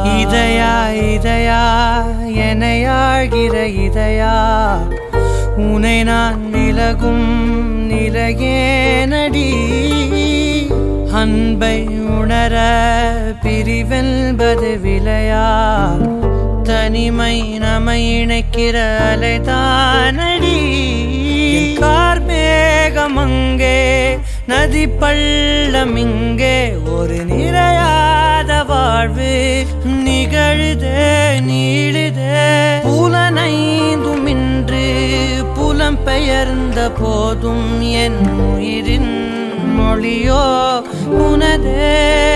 இதயா இதயா எனையாழ்கிற இதயா உனை நான் விலகும் நிலையேனடி அன்பை உணர பிரிவென்பது விலையா தனிமை நம்மை இணைக்கிற அலைதானடி என் கார் மேகம் அங்கே நதி பள்ளம் இங்கே ஒரு நிறையாத வாழ்வு நிகழுதே நீளுதே புலனைந்தும் இன்று புலம் பெயர்ந்த போதும் என் உயிரின் மொழியோ உனதே